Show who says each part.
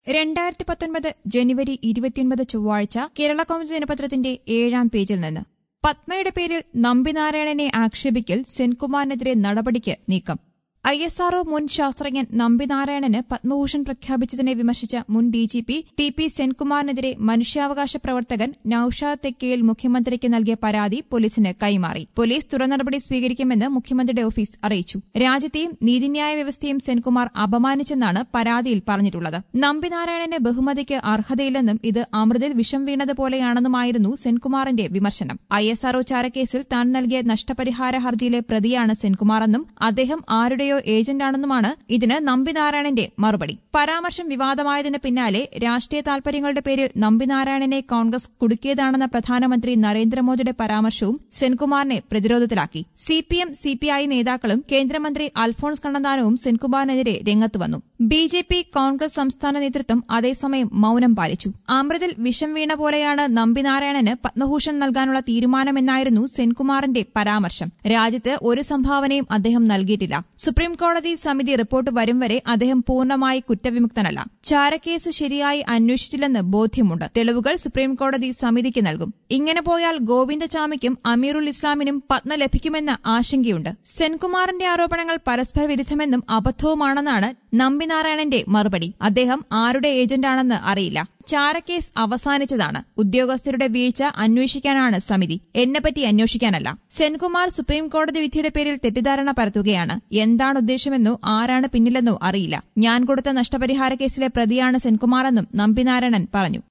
Speaker 1: രണ്ടായിരത്തി പത്തൊൻപത് ജനുവരി ഇരുപത്തിയൊൻപത് ചൊവ്വാഴ്ച കേരള കൗമുദി ദിനപത്രത്തിന്റെ ഏഴാം പേജിൽ നിന്ന് പത്മയുടെ പേരിൽ നമ്പിനാരായണനെ ആക്ഷേപിക്കൽ സെൻകുമാറിനെതിരെ നടപടിക്ക് നീക്കം ഐ എസ് ആർഒ മുൻ ശാസ്ത്രജ്ഞൻ നമ്പിനാരായണന് പത്മഭൂഷൺ പ്രഖ്യാപിച്ചതിനെ വിമർശിച്ച മുൻ D G P T P സെൻകുമാറിനെതിരെ മനുഷ്യാവകാശ പ്രവർത്തകൻ നൌഷാദ് തെക്കയിൽ മുഖ്യമന്ത്രിക്ക് നൽകിയ പരാതി പോലീസിന് കൈമാറി പോലീസ് തുടർ നടപടി സ്വീകരിക്കുമെന്ന് മുഖ്യമന്ത്രിയുടെ ഓഫീസ് അറിയിച്ചു രാജ്യത്തെയും നീതിന്യായ വ്യവസ്ഥയും സെൻകുമാർ അപമാനിച്ചെന്നാണ് പരാതിയിൽ പറഞ്ഞിട്ടുള്ളത് നമ്പിനാരായണന് ബഹുമതിക്ക് അർഹതയില്ലെന്നും ഇത് അമൃതിൽ വിഷം വീണതുപോലെയാണെന്നുമായിരുന്നു സെൻകുമാറിന്റെ വിമർശനം ഐ എസ് ആർഒ ചാരക്കേസിൽ താൻ നൽകിയ നഷ്ടപരിഹാര ഹർജിയിലെ പ്രതിയാണ് സെൻകുമാറെന്നും അദ്ദേഹം ആരുടെയോ ഏജന്റാണെന്നുമാണ് ഇതിന് നമ്പിനാരായണന്റെ മറുപടി പരാമർശം വിവാദമായതിന് പിന്നാലെ രാഷ്ട്രീയ താൽപര്യങ്ങളുടെ പേരിൽ നമ്പിനാരായണനെ കോൺഗ്രസ് കുടുക്കിയതാണെന്ന പ്രധാനമന്ത്രി നരേന്ദ്രമോദിയുടെ പരാമർശവും സെൻകുമാറിനെ പ്രതിരോധത്തിലാക്കി സിപിഎം സിപിഐ നേതാക്കളും കേന്ദ്രമന്ത്രി അൽഫോൺസ് കണ്ണന്താനവും സെൻകുമാറിനെതിരെ രംഗത്ത് വന്നു ബി ജെ പി കോൺഗ്രസ് സംസ്ഥാന നേതൃത്വം അതേസമയം മൌനം പാലിച്ചു അമൃതിൽ വിഷം വീണ പോലെയാണ് നമ്പിനാരായണന് പത്മഭൂഷൺ നൽകാനുള്ള തീരുമാനമെന്നായിരുന്നു സെൻകുമാറിന്റെ പരാമർശം രാജ്യത്ത് ഒരു സംഭാവനയും അദ്ദേഹം നൽകിയിട്ടില്ല സുപ്രീംകോടതി സമിതി റിപ്പോർട്ട് വരും വരെ അദ്ദേഹം പൂർണ്ണമായി കുറ്റവിമുക്തനല്ല ചാരക്കേസ് ശരിയായി അന്വേഷിച്ചില്ലെന്ന് ബോധ്യമുണ്ട് തെളിവുകൾ സുപ്രീംകോടതി സമിതിക്ക് നൽകും ഇങ്ങനെ പോയാൽ ഗോവിന്ദചാമിക്കും അമീറുൽ ഇസ്ലാമിനും പത്മ ലഭിക്കുമെന്ന ആശങ്കയുണ്ട് സെൻകുമാറിന്റെ ആരോപണങ്ങൾ പരസ്പര വിരുദ്ധമെന്നും അബദ്ധവുമാണെന്നാണ് നമ്പിനാരായണന്റെ മറുപടി അദ്ദേഹം ആരുടെ ഏജന്റാണെന്ന് അറിയില്ല ചാരക്കേസ് അവസാനിച്ചതാണ് ഉദ്യോഗസ്ഥരുടെ വീഴ്ച അന്വേഷിക്കാനാണ് സമിതി എന്നെപ്പറ്റി അന്വേഷിക്കാനല്ല സെൻകുമാർ സുപ്രീംകോടതി വിധിയുടെ പേരിൽ തെറ്റിദ്ധാരണ പരത്തുകയാണ് എന്താണ് ഉദ്ദേശമെന്നോ ആരാണ് പിന്നിലെന്നോ അറിയില്ല ഞാൻ കൊടുത്ത നഷ്ടപരിഹാര കേസിലെ പ്രതിയാണ് സെൻകുമാറെന്നും നമ്പിനാരായണൻ പറഞ്ഞു